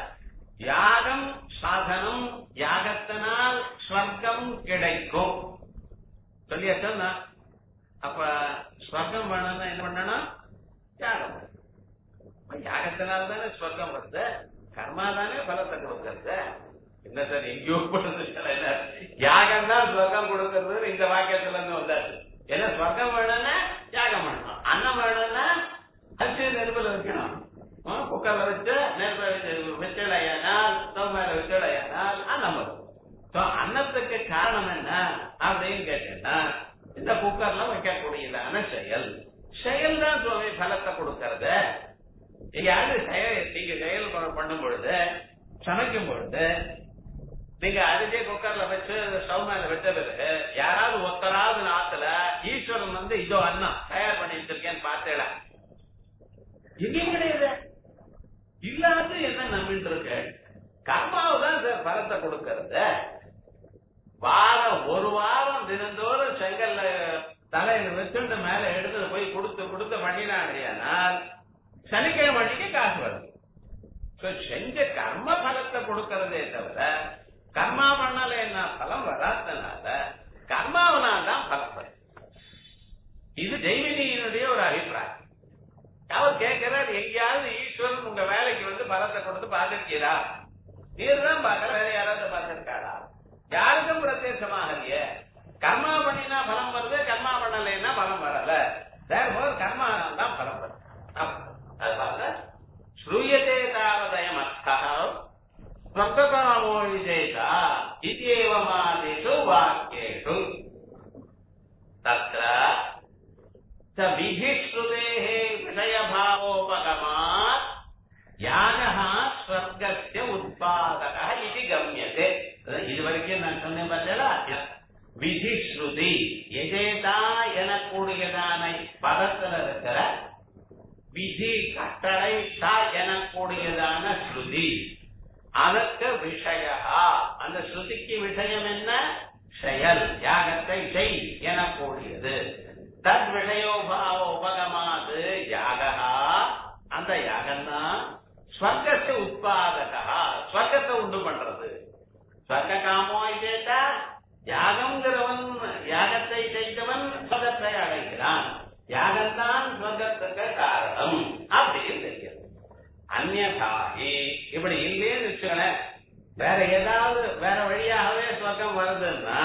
[SPEAKER 1] யாகம் சாதனம் யாகத்தினால் ஸ்வர்க்கம் கிடைக்கும் சொல்லியா சொன்னா அப்ப ஸ்வர்க்கம் வேணும்னா என்ன பண்ணணும் யாகம் பண்ணணும். அப்ப யாகத்தினால தானே ஸ்வர்க்கம் வருது கர்மா தானே பலத்தை கொடுக்கறது என்ன சார் எங்கேயோ போறது என்ன யாகம் தான் ஸ்வர்க்கம் கொடுக்கறது இந்த வாக்கியத்துல இருந்து வந்தாச்சு ஏன்னா ஸ்வர்க்கம் வேணும்னா யாகம் பண்ணணும் அன்னம் வேணும்னா அரிசி நெருப்புல வைக்கணும் ஆ, குக்கர்ல வச்சு நெருப்ப வச்சு வச்சடையானால் ஸ்டவ் மேல வச்சடையானால் அன்னம் வரும் So, அன்னத்துக்கு காரணம் என்ன அப்படின்னு கேட்டீங்கன்னா இந்த குக்கர்ல வைக்கக்கூடியதான செயல் செயல் தான் சுவாமி பலத்தை கொடுக்கறது யாரு செயல் நீங்க செயல் ப- பண்ணும் பொழுது சமைக்கும் பொழுது நீங்க அரிசியை குக்கர்ல வச்சு ஸ்டவ் மேல வச்ச பிறகு யாராவது ஒத்தராவது நாத்துல ஈஸ்வரன் வந்து இதோ அன்னம் தயார் பண்ணி வச்சிருக்கேன்னு பார்த்தேடா எங்கேயும் கிடையாது இல்லாத என்ன நம்பிட்டு இருக்கு கர்மாவை தான் சார் பலத்தை கொடுக்கறது வாரம் ஒரு வாரம் தினந்தோறும் செங்கல்ல தலையில வச்சுட்டு மேல எடுத்து போய் கொடுத்து கொடுத்து பண்ணினாடியானால் சனிக்கிழமை அன்னைக்கு காசு வருது So, செஞ்ச கர்ம பலத்தை கொடுக்கறதே தவிர கர்மா பண்ணால என்ன பலம் வராதனால கர்மாவனால் தான் பலம் வரும் இது ஜெய்மினியினுடைய ஒரு அபிப்பிராயம் அவர் கேட்கிறார் எங்கேயாவது ஈஸ்வரன் உங்க வேலைக்கு வந்து பலத்தை கொடுத்து பார்த்திருக்கிறா நீர் தான் பார்க்கற வேற யாராவது பார்த்திருக்காரா யாருக்கும் பிரத்யட்சமாகலையே கர்மா பண்ணினா பலம் வருது கர்மா பண்ணலைன்னா பலம் வரல therefore கர்மா தான் பலம் வருது அப்ப, அது பாருங்க ஸ்ரூயதே தாவதயம் அர்த்தः ஸ்வர்ககாமோ விஜேதா இत्येवमादिषु वाक्येषु तत्र स विधिश्रुतेः विषयभावोपगमात् यागः स्वर्गस्य उत्पादकः इति गम्यते இதுவரைக்கும் நான் சொன்னேன் பார்த்தீங்களா விதிஸ்ருதி எஜேதா எனக்கூடியதான பதத்துல இருக்கிற விதி கட்டளை தா எனக்கூடியதான ஸ்ருதி அதற்கு விஷயா அந்த ஸ்ருதிக்கு விஷயம் என்ன செயல் யாகத்தை செய் எனக்கூடியது தத் விஷயோபாவ உபகமாது யாகா அந்த யாகம்தான் ஸ்வர்க்கத்தை உட்பாதகா ஸ்வர்க்கத்தை உண்டு பண்றது ஸ்வர்க்க காமோ இதேட்டா யாகம்ங்கிறவன் யாகத்தை செய்தவன் ஸ்வர்க்கத்தை அடைகிறான் யாகம்தான் ஸ்வர்க்கத்துக்கு காரணம் அப்படின்னு தெரிகிறது அந்நதாகி இப்படி இல்லேன்னு வச்சுக்கலேன் வேற ஏதாவது வேற வழியாகவே ஸ்வர்க்கம் வருதுன்னா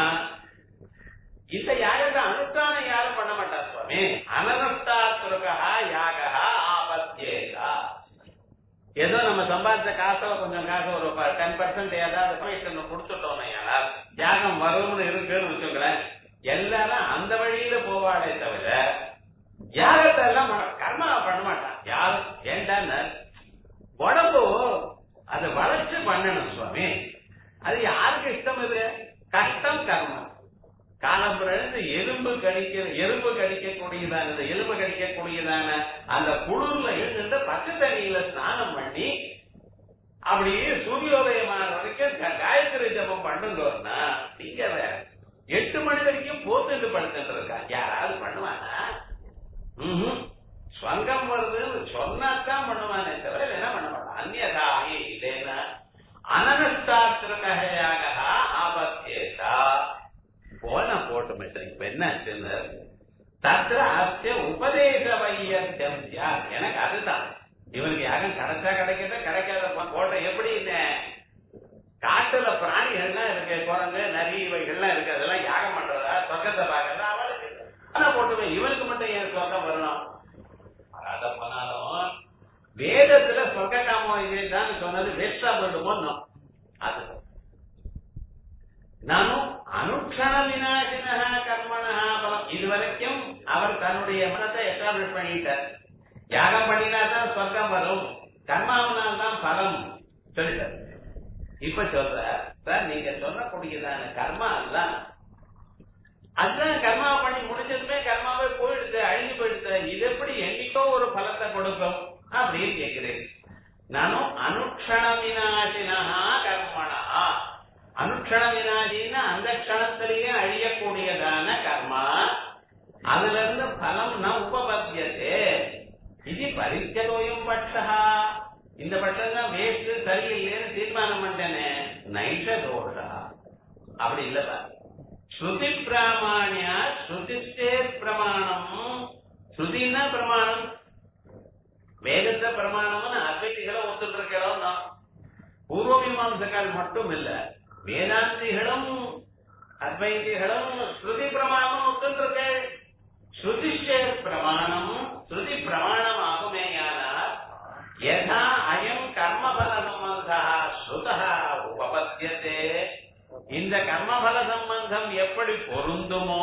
[SPEAKER 1] இந்த யாகத்தை அனுஷ்டானம் யாரும் பண்ண மாட்டா சுவாமி அனனுஷ்டாத்துருகா யாக ஆபத்தியேதா ஏதோ நம்ம சம்பாதிச்ச காசுல கொஞ்சம் காசு ஒரு டென் பர்சன்ட் ஏதாவது கமிஷன் கொடுத்துட்டோம் யாரால் தியாகம் வரும்னு இருக்குன்னு வச்சுங்களேன் எல்லாரும் அந்த வழியில போவாடே தவிர யாகத்தை எல்லாம் பண்ண- கர்மா பண்ண மாட்டான் யாரும் ஏண்டான்னு உடம்பு அதை வளைச்சு பண்ணணும் சுவாமி அது யாருக்கு இஷ்டம் இது கஷ்டம் கர்மம் காலம்புறது எறும்பு கடிக்க எறும்பு கடிக்கக்கூடியதான இந்த எலும்பு கடிக்கக்கூடியதான அந்த குளிர்ல எழுந்து பச்சை தண்ணியில ஸ்நானம் பண்ணி அப்படியே சூரியோதயமான வரைக்கும் க- காயத்ரி ஜபம் பண்ணுங்கன்னா நீங்க வேற. எட்டு மணி வரைக்கும் போத்துட்டு படுத்துட்டு இருக்கா யாராவது பண்ணுவானா ம்ஹும். ஸ்வங்கம் வருதுன்னு சொன்ன மாத்திருக்கையாக ஆபத்தேதா போன போட்டு மிஸ்டர் இப்ப என்ன ஆச்சுன்னு தத்திர அஸ்ய உபதேச வையத்தியம் யார் எனக்கு அதுதான் இவனுக்கு யாரும் கிடைச்சா கிடைக்கிறத கிடைக்காத போ- போட்ட எப்படி இந்த காட்டுல பிராணிகள்லாம் இருக்கு குரங்கு நரி இவைகள்லாம் இருக்கு அதெல்லாம் யாகம் பண்றதா சொர்க்கத்தை பாக்குறதா அவளுக்கு ஆனா போட்டுமே இவனுக்கு மட்டும் ஏன் சொர்க்கம் வரணும் அத பண்ணாலும் வேதத்துல சொர்க்க காமம் இதுதான் சொன்னது வேஸ்டா போயிடுமோ அது நானும் அனுக்ஷண விநாசினா கர்மணா பலம் இதுவரைக்கும் அவர் தன்னுடைய மனத்தை எஸ்டாப்ளிஷ் பண்ணிட்டார் யாகம் பண்ணினா தான் சொர்க்கம் வரும் கர்மாவனால் தான் பலம் சொல்லிட்டார் இப்ப சொல்ற சார் நீங்க சொல்லக்கூடியதான கர்மா எல்லாம் அதுதான் கர்மா பண்ணி முடிஞ்சதுமே கர்மாவே போயிடுது அழிஞ்சு போயிடுது இது எப்படி என்னைக்கோ ஒரு பலத்தை கொடுக்கும் அப்படின்னு கேட்கிறேன் நானும் அனுக்ஷண விநாசினா கர்மணா அனுக்ஷண வினாதின்னா அந்த க்ஷணத்திலேயே அழியக்கூடியதான கர்மா அதுல இருந்து பலம் ந உபபத்தியதே இது பரிச்சதோயம் பட்சா இந்த பட்சம் தான் வேஸ்ட் சரியில்லைன்னு தீர்மானம் பண்ணேனே நைஷ தோஷா அப்படி இல்லப்பா ஸ்ருதி பிராமாணியா ஸ்ருதிச்சே பிரமாணம் ஸ்ருதின்னா பிரமாணம் வேதத்தை பிரமாணம்னு அத்வைதிகளை ஒத்துட்டு இருக்கிறோம் தான் பூர்வ மீமாம்சக்கால் மட்டும் இல்ல வேதாந்திகளும் அத்வைதிகளும் ஸ்ருதி பிரமாணம் ஒத்துருக்கு ஸ்ருதிஷே பிரமாணம் ஸ்ருதி பிரமாணம் ஆகுமேயானால் யதா அயம் கர்மபல சம்பந்தா ஸ்ருதா உபபத்தியதே இந்த கர்மபல சம்பந்தம் எப்படி பொருந்துமோ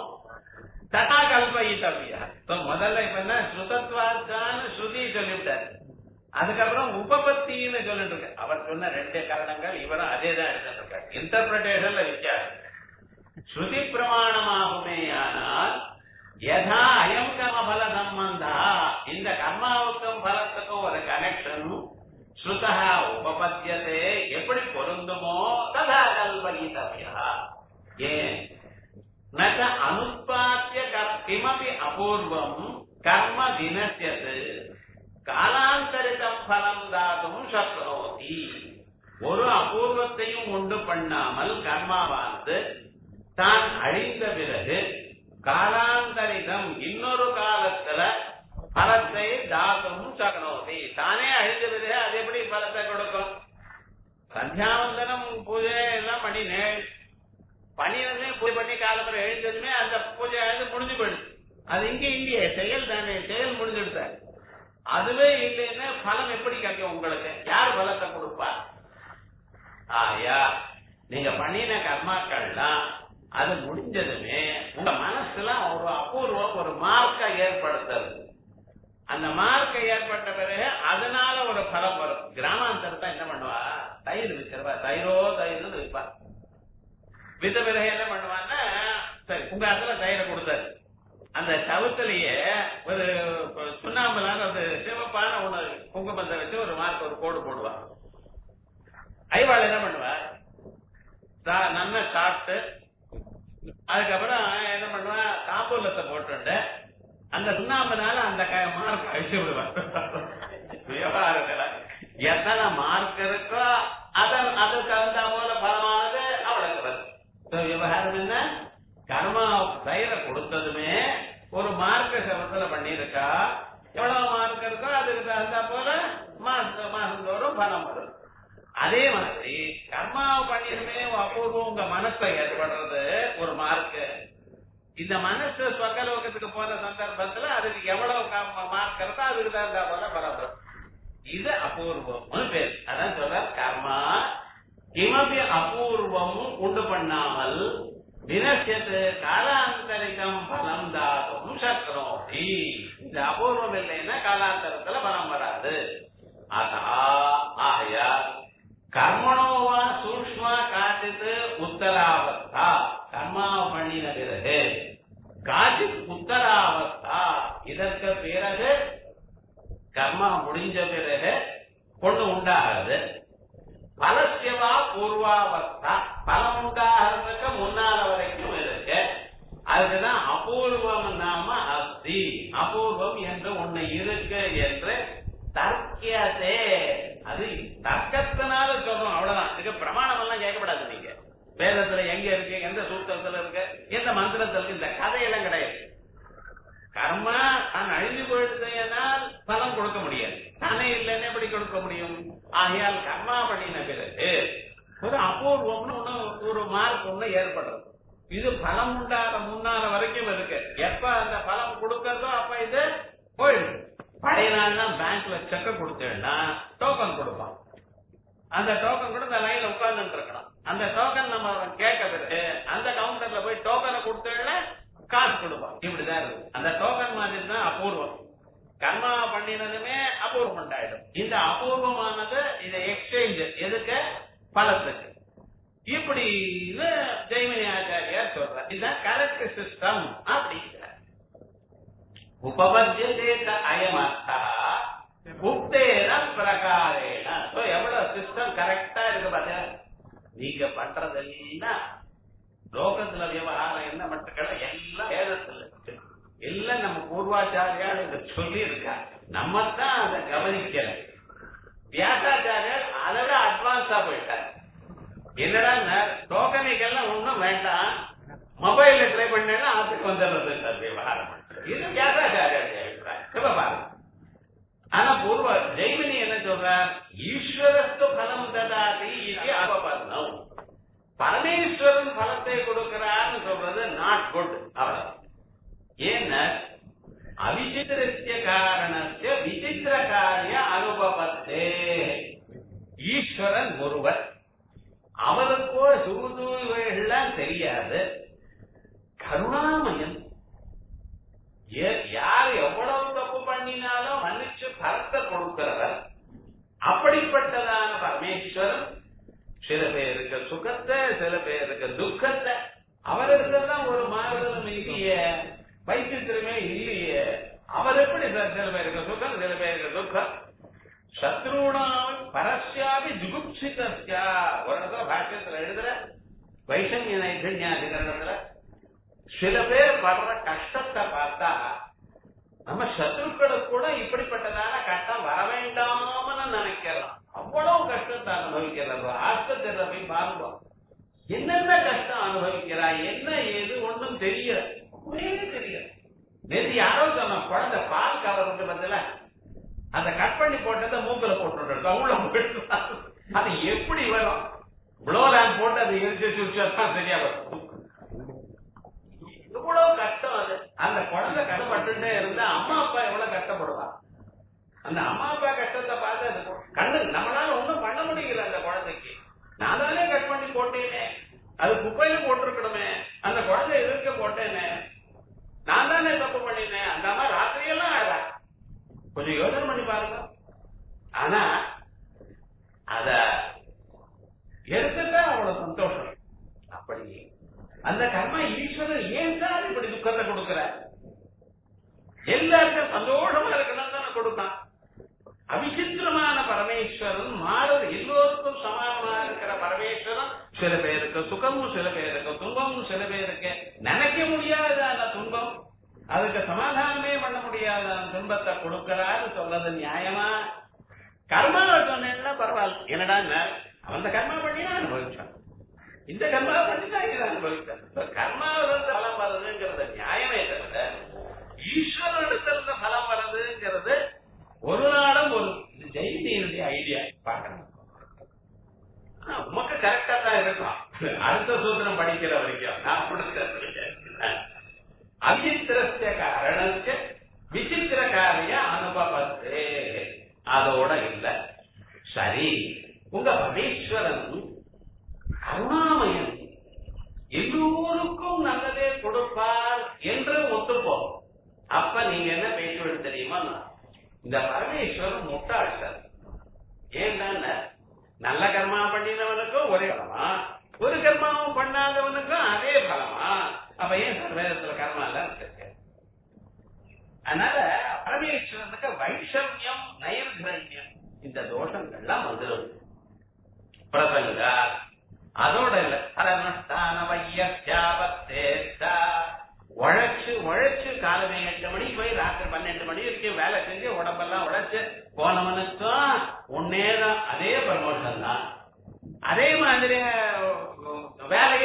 [SPEAKER 1] ததா கல்பயித்தவியா இப்ப முதல்ல இப்ப என்ன ஸ்ருதத்வாச்சான்னு ஸ்ருதி சொல்லிவிட்டார் அதுக்கப்புறம் உபபத்தின்னு சொல்லிட்டு இருக்க அவர் சொன்ன ரெண்டு காரணங்கள் இவரும் அதே தான் எடுத்துட்டு இருக்காரு இன்டர்பிரேஷன்ல வித்தியாசம் ஸ்ருதி பிரமாணமாகுமே ஆனால் யதா அயம் கர்ம பல சம்பந்தா இந்த கர்மாவுக்கும் பலத்துக்கும் ஒரு கனெக்ஷன் ஸ்ருதா உபபத்தியதே எப்படி பொருந்துமோ ததா கல்பயித்தவியா ஏன் நச்ச அனுத்பாத்திய கர்- கிமபி அபூர்வம் கர்ம வினசியது காலாந்தரிதம் பலம் தாதும் சக்னோதி ஒரு அபூர்வத்தையும் உண்டு பண்ணாமல் கர்மாவானது தான் அழிந்த பிறகு காலாந்தரிதம் இன்னொரு காலத்துல பலத்தை தாதும் சக்னோதி தானே அழிந்த பிறகு அது எப்படி பலத்தை கொடுக்கும் சந்தியாவந்தனம் பூஜை எல்லாம் பண்ணினேன் பண்ணினதுமே பூஜை பண்ணி காலம்பரம் எழுந்ததுமே அந்த பூஜை எழுந்து முடிஞ்சு போயிடுது அது இங்க இல்லையே செயல் தானே செயல் முடிஞ்சுடுத்த அதுவே இல்லைன்னா பலம் எப்படி கிடைக்கும் உங்களுக்கு யார் பலத்தை கொடுப்பா ஆயா நீங்க பண்ணின கர்மாக்கள்லாம் அது முடிஞ்சதுமே உங்க மனசுல ஒரு அபூர்வம் ஒரு மார்க்கை ஏற்படுத்துறது அந்த மார்க்கை ஏற்பட்ட பிறகு அதனால ஒரு பலம் வரும் கிராமாந்தரத்தை என்ன பண்ணுவா தயிர் விற்கிறவா தயிரோ தயிர்னு விற்பா வித்த பிறகு என்ன பண்ணுவான்னா சரி உங்க இடத்துல தயிரை கொடுத்தாரு அந்த சவுத்திலேயே ஒரு சுண்ணாம்பலான ஒரு சிவப்பான ஒண்ணு குங்குமத்தை வச்சு ஒரு மார்க் ஒரு கோடு போடுவான் ஐவாள் என்ன பண்ணுவா சா- நல்லா சாப்பிட்டு அதுக்கப்புறம் என்ன பண்ணுவா தாம்பூலத்தை போட்டுண்டு அந்த சுண்ணாம்புனால அந்த க- மார்க் அழிச்சு விடுவான் விவகாரத்துல எத்தனை மார்க் இருக்கோ அதன் அது தகுந்த போல பலமானது அவளுக்கு வரும் So, விவகாரம் என்ன கர்மா தயிரை கொடுத்ததுமே ஒரு மார்க்க சபத்துல பண்ணியிருக்கா எவ்வளவு மார்க் இருக்கோ அதுக்கு தகுந்த போல மாசம் மாசந்தோறும் பலம் வரும் அதே மாதிரி கர்மாவை பண்ணிருமே அபூர்வம் உங்க மனசுல ஏற்படுறது ஒரு மார்க் இந்த மனசு சொர்க்கலோகத்துக்கு போற சந்தர்ப்பத்துல அதுக்கு எவ்வளவு மார்க் இருக்கோ அதுக்கு தகுந்த போல பலம் வரும் இது அபூர்வம் பேர் அதான் சொல்ற கர்மா கிமபி அபூர்வம் உண்டு பண்ணாமல் வினசியத்து காலாந்தரிகம் பலம் தாதும் சக்கரோதி இந்த அபூர்வம் இல்லைன்னா காலாந்தரத்துல பலம் வராது அதா ஆயா கர்மணோவா சூக்ஷ்மா காச்சித்து உத்தராவஸ்தா கர்மா பண்ணின பிறகு காச்சித் உத்தராவஸ்தா இதற்கு பிறகு கர்மா முடிஞ்ச பிறகு பொண்ணு உண்டாகிறது பலசியவா பூர்வாவஸ்தா பலம் உண்டாகிறதுக்கு முன்னால வரைக்கும் இருக்கு அதுக்குதான் அபூர்வம் நாம அஸ்தி அபூர்வம் என்று ஒண்ணு இருக்கு என்று தர்க்கியதே அது தர்க்கத்தினால சொல்றோம் அவ்வளவுதான் இதுக்கு பிரமாணம் வேதத்துல எங்க இருக்கு எந்த சூத்திரத்துல இருக்கு எந்த மந்திரத்துல இருக்கு இந்த கதையெல்லாம் கிடையாது கர்மா தான் அழிஞ்சு போயிடுதுனால் பலம் கொடுக்க முடியாது தானே இல்லைன்னு எப்படி கொடுக்க முடியும் ஆகையால் கர்மா பண்ணின பிறகு ஒரு அபூர்வம்னு ஒண்ணு ஒரு மார்க் ஒண்ணு ஏற்படுறது இது பலம் உண்டாத முன்னால வரைக்கும் இருக்கு எப்ப அந்த பலம் கொடுக்கறதோ அப்ப இது போயிடும் பழைய நாள் தான் பேங்க்ல செக்க கொடுத்தேன்னா டோக்கன் கொடுப்பான் அந்த டோக்கன் கூட இந்த லைன்ல உட்கார்ந்துட்டு இருக்கணும் அந்த டோக்கன் நம்ம கேட்க பிறகு அந்த கவுண்டர்ல போய் டோக்கனை கொடுத்தேன்னா காசு கொடுப்பான் இப்படிதான் இருக்கு அந்த டோக்கன் மாதிரி தான் அபூர்வம் கர்மா பண்ணினதுமே அபூர்வம் உண்டாயிடும் இந்த அபூர்வமானது இதை எக்ஸ்சேஞ்ச் எதுக்கு பலத்துக்கு இப்படின்னு ஜெய்மினி ஆச்சாரியார் சொல்றார் இதுதான் கரெக்ட் சிஸ்டம் அப்படிங்கிறார் உபபத்தியதேத அயமர்த்தா உக்தேன பிரகாரேன So, எவ்வளவு சிஸ்டம் கரெக்டா இருக்கு பாத்தியா நீங்க பண்றதெல்லாம் லோகத்துல விவகாரம் என்ன மட்டும் எல்லாம் வேதத்துல இருக்கு எல்லாம் நம்ம பூர்வாச்சாரியால் இதை சொல்லி இருக்கா நம்ம தான் அதை கவனிக்கல வியாசாச்சாரியர் அதை விட அட்வான்ஸா போயிட்டார் என்னடா டோக்கனிக்கெல்லாம் ஒண்ணும் வேண்டாம் மொபைல்ல ட்ரை பண்ணேன்னா ஆத்துக்கு வந்துடுறது சார் விவகாரம் இது வியாசாச்சாரிய அபிப்பிராயம் இப்ப பாருங்க ஆனா பூர்வ ஜெய்மினி என்ன சொல்றார் ஈஸ்வரஸ்து பலம் ததாதி இது அபபர்ணம் பரமேஸ்வரன் பலத்தை கொடுக்கிறார்னு சொல்றது நாட் குட் அவ்வளவு ஏன்னா அவிசித்திரஸ்ய காரணஸ்ய விசித்திர காரிய அனுபவத்தே ஈஸ்வரன் ஒருவர் அவருக்கோ சுகுதூவைகள்லாம் தெரியாது கருணாமயன் ஏ- யார் எவ்வளவு தப்பு பண்ணினாலும் மன்னிச்சு பலத்தை கொடுக்கிறவர் அப்படிப்பட்டதான பரமேஸ்வரன் சில பேருக்கு சுகத்தை சில பேருக்கு துக்கத்தை அவருக்கெல்லாம் ஒரு மாறுதலும் இல்லையே வைத்தியத்திலுமே இல்லையே அவர் எப்படி சார் சில பேருக்கு சுகம் சில பேருக்கு துக்கம் சத்ருணாம் பரஸ்யாபி ஜுகுப்சிதஸ்யா ஒரு இடத்துல பாஷ்யத்துல எழுதுற வைஷமிய நைதன்யாதிகரணத்துல சில பேர் படுற கஷ்டத்தை பார்த்தா நம்ம சத்ருக்களுக்கு கூட இப்படிப்பட்டதான கஷ்டம் வர வேண்டாம்னு நினைக்கலாம் அவ்வளவு கஷ்டத்தை அனுபவிக்கிறாங்க ஆஸ்பத்திரியில போய் பாருங்க என்னென்ன கஷ்டம் அனுபவிக்கிறா என்ன ஏது ஒண்ணும் தெரியல ஒண்ணுமே தெரியல நேற்று யாரோ சொன்ன குழந்தை பால் கவர் இருக்கு பதில அந்த கட் பண்ணி போட்டதை மூக்குல போட்டு உள்ள போயிட்டு அது எப்படி வரும் ப்ளோ லேம்ப் போட்டு அதை எரிச்சு சுவிச்சா சரியா வரும் இவ்வளவு கஷ்டம் அது அந்த குழந்தை கஷ்டப்பட்டுட்டே இருந்தா அம்மா அப்பா எவ்வளவு கஷ்டப்படுவா அந்த அம்மா அப்பா கஷ்டத்தை பார்த்து அது கொ- கண்ணு நம்மளால ஒண்ணும் பண்ண முடியல அந்த குழந்தைக்கு நான் தானே கட் பண்ணி போட்டேனே அது குப்பையில போட்டிருக்கணுமே அந்த குழந்தை எதிர்க்க போட்டேனே நான் தானே தப்பு பண்ணினேன் அந்த அம்மா ராத்திரியெல்லாம் ஆடா கொஞ்சம் யோசனை பண்ணி பாருங்க ஆனா அத எடுத்துட்டா அவ்வளவு சந்தோஷம் அப்படி அந்த கர்மா ஈஸ்வரன் ஏன் தான் இப்படி துக்கத்தை கொடுக்கிற எல்லாருக்கும் சந்தோஷமா இருக்கணும் தானே கொடுத்தான் அவிசித்திரமான பரமேஸ்வரன் மாறுது எல்லோருக்கும் சமானமா இருக்கிற பரமேஸ்வரன் சில பேருக்கு சுகமும் சில பேருக்கு துன்பமும் சில பேருக்கு நினைக்க முடியாத அந்த துன்பம் அதுக்கு சமாதானமே பண்ண முடியாத அந்த துன்பத்தை கொடுக்கிறாரு சொல்றது நியாயமா கர்மாவை சொன்னேன்னா பரவாயில்ல என்னடா அந்த கர்மா பண்ணியா அனுபவிச்சான் இந்த கர்மா பண்ணி தான் இதை அனுபவிச்சான் இப்ப கர்மாவிலிருந்து பலம் வருதுங்கிறது நியாயமே தவிர ஈஸ்வரனிடத்துல இருந்து பலம் வருதுங்கிறது ஒரு நாளும் ஒரு இது ஜெயினியனுடைய ஐடியா பார்க்கணும் ஆனா, உமக்கு கரெக்டா தான் இருக்கும் அடுத்த சூத்திரம் படிக்கிற வரைக்கும் நான் கொடுத்த அவிசித்திரஸ்ய காரணஸ்ய விசித்திர காரிய அனுபவத்தே அதோட இல்ல சரி உங்க பரமேஸ்வரன் கருணாமயன் எல்லோருக்கும் நல்லதே கொடுப்பார் என்று ஒத்துப்போம் அப்ப நீங்க என்ன பேசுவது தெரியுமா இந்த பரமேஸ்வரன் முட்டாள் சார் ஏன்னா நல்ல கர்மா பண்ணினவனுக்கும் ஒரே பலமா ஒரு கர்மாவும் பண்ணாதவனுக்கும் அதே பலமா அப்ப ஏன் சார் வேதத்துல கர்மா எல்லாம் இருக்கு அதனால பரமேஸ்வரனுக்கு வைஷமியம் நைர்கிரண்யம் இந்த தோஷங்கள்லாம் வந்துடும் பிரசங்க அதோட இல்ல பரமஸ்தான வையத்தியாபத்தேஷ்டா உழைச்சு உழைச்சு காலமே எட்டு மணிக்கு போய் ராத்திரி பன்னெண்டு மணி வரைக்கும் வேலை செஞ்சு உடம்பெல்லாம் உழைச்சு போனவனுக்கும் ஒன்னேதான் அதே ப்ரமோஷன் தான் அதே மாதிரி அஹ், வேலை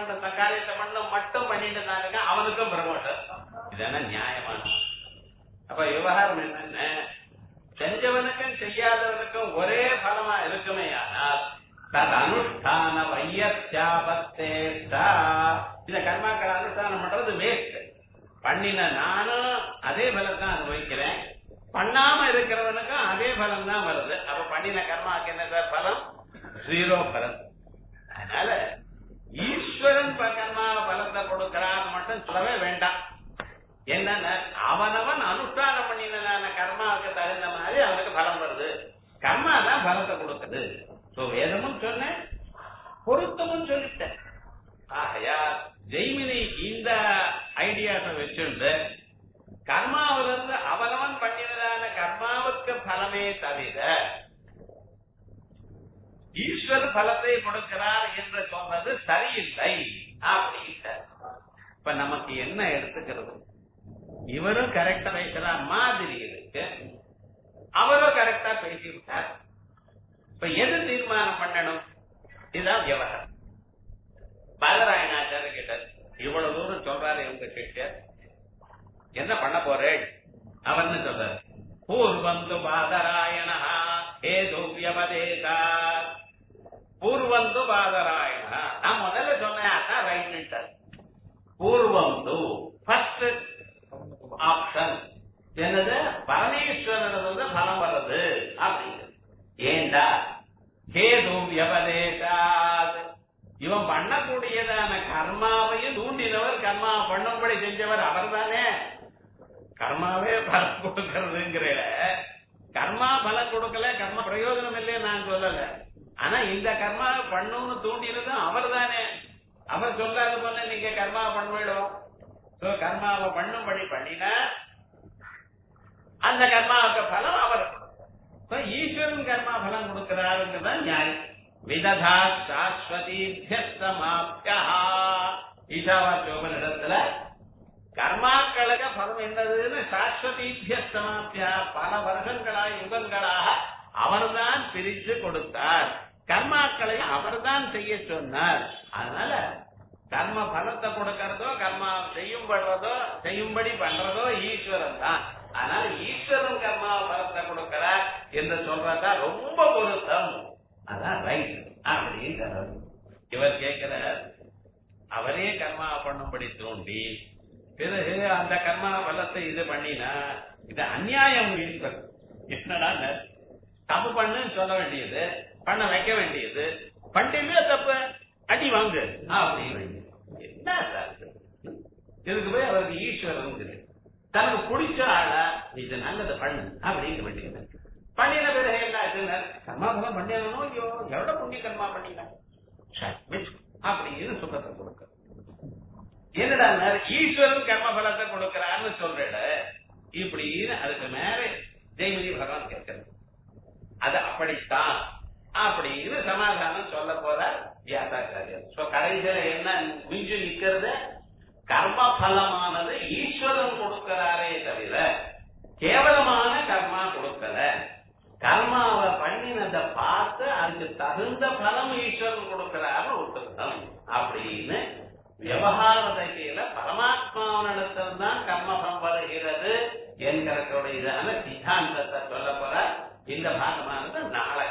[SPEAKER 1] பண்ண காரியத்தை பண்ண மட்டும் பண்ணிட்டு தான் இருக்கான் அவனுக்கும் ப்ரமோஷன் இதெல்லாம் நியாயமான அப்ப விவகாரம் என்னன்னு செஞ்சவனுக்கும் செய்யாதவனுக்கும் ஒரே பலமா இருக்குமே ஆனால் தது அனுஷ்டான வையத்தியாபத்தேஷ்டா இந்த கர்மாக்கள் அனுஷ்டானம் பண்றது வேஸ்ட் பண்ணின நானும் அதே பலத்தை அனுபவிக்கிறேன் பண்ணாம இருக்கிறவனுக்கும் அதே பலம் தான் வருது அப்ப பண்ணின கர்மாக்கு என்ன சார் பலம் ஜீரோ பலம் அதனால ஈஸ்வரன் ப- கர்மா பலத்தை கொடுக்கிறான்னு மட்டும் சொல்லவே வேண்டாம் என்னன்னா அவனவன் அனுஷ்டானம் பண்ணினதான கர்மாவுக்கு தகுந்த மாதிரி அவனுக்கு பலம் வருது கர்மா தான் பலத்தை கொடுக்குது சோ வேதமும் சொன்னேன் பொருத்தமும் சொல்லிட்டேன் ஆகையா ஜெய்மினி இந்த ஐடியாஸை வச்சுண்டு கர்மாவிலிருந்து அவனவன் பண்ணினதான கர்மாவுக்கு பலமே தவிர ஈஸ்வர பலத்தை கொடுக்கிறார் என்று சொன்னது சரியில்லை அப்படின்ட்டு இப்ப நமக்கு என்ன எடுத்துக்கிறது இவரும் கரெக்டா பேசுற மாதிரி இருக்கு அவரும் கரெக்டா பேசிவிட்டார் இப்ப எது தீர்மானம் பண்ணணும் இதுதான் விவகாரம் பாலராயணாச்சாரிய கேட்டார் இவ்வளவு தூரம் சொல்றாரு இவங்க கிட்ட என்ன பண்ண போறேன் அவர்னு சொல்றாரு பூர்வந்து பாதராயணா ஏதோ வியவதேகா பூர்வந்து பாதராயணா நான் முதல்ல சொன்னேன் அதான் ரைட் பூர்வந்து ஃபர்ஸ்ட் ஆப்ஷன் என்னது பரமேஸ்வரன் வந்து பலம் வர்றது அப்படிங்கிறது ஏண்டா கேது வியபதேசாத் இவன் பண்ணக்கூடியதான கர்மாவையும் தூண்டினவர் கர்மா பண்ணும்படி செஞ்சவர் அவர்தானே கர்மாவே பலம் கொடுக்கறதுங்கிற கர்மா பலம் கொடுக்கல கர்ம பிரயோஜனம் இல்லையே நான் சொல்லல ஆனா இந்த கர்மா பண்ணுன்னு தூண்டினதும் அவர் தானே அவர் சொல்லாத போல நீங்க கர்மா பண்ணிவிடும் So, கர்மாவை பண்ணும்படி பண்ணினா அந்த கர்மாவுக்கு பலம் அவர் So, ஈஸ்வரன் கர்மா பலம் கொடுக்கிறாருங்கிறதான் நியாயம் விததா சாஸ்வதீபியஸ்தமாப்யா ஈஷாவாச்சோபனிடத்துல கர்மாக்களுக்கு பலம் என்னதுன்னு சாஸ்வதீபியஸ்தமாப்யா பல வருஷங்களா யுகங்களாக அவர்தான் பிரித்து கொடுத்தார் கர்மாக்களை அவர்தான் செய்ய சொன்னார் அதனால கர்ம பலத்தை கொடுக்கறதோ கர்மா செய்யும்படுறதோ செய்யும்படி பண்றதோ ஈஸ்வரன் தான் அதனால ஈஸ்வரன் கர்மா பலத்தை கொடுக்கிறார் என்று சொல்றதா ரொம்ப பொருத்தம் அதான் ரைட் அப்படிங்கிறார் இவர் கேட்கிறார் அவரே கர்மா பண்ணும்படி தூண்டி பிறகு அந்த கர்மா பலத்தை இது பண்ணினா இது அநியாயம் ஈஸ்வரன் என்னடா தப்பு பண்ணுன்னு சொல்ல வேண்டியது பண்ண வைக்க வேண்டியது பண்ணிலே தப்பு அடி வாங்கு அப்படின்னு என்ன சார் இது? இதுக்கு போய் அவருக்கு ஈஸ்வரன் தெரியும் தனக்கு பிடிச்ச ஆளா இது நல்லதை பண்ணு அப்படிங்க வேண்டியது பண்ணின பிறகு என்ன ஆச்சுன்னா கர்மாபலம் பண்ணிடணும் ஐயோ எவ்வளவு புண்ணிய கர்மா பண்ணினா அப்படின்னு சுகத்தை கொடுக்க என்னடா ஈஸ்வரன் கர்ம பலத்தை கொடுக்கிறான்னு சொல்றேன் இப்படின்னு அதுக்கு மேல ஜெயமதி பகவான் கேட்கிறது அது அப்படித்தான் அப்படின்னு சமாதானம் சொல்ல போறார் வியாசாச்சாரியர் சோ கடைசியில என்ன மிஞ்சு நிக்கிறது கர்ம பலமானது ஈஸ்வரன் கொடுக்கிறாரே தவிர கேவலமான கர்மா கொடுக்கல கர்மாவை பண்ணினதை பார்த்து அதுக்கு தகுந்த பலம் ஈஸ்வரன் கொடுக்கிறாருன்னு ஒத்துக்கணும் அப்படின்னு விவகார தகையில பரமாத்மாவனிடத்தில் தான் கர்மபலம் வருகிறது என்கிறதுடையதான சித்தாந்தத்தை சொல்ல போற இந்த பாகமானது நாளை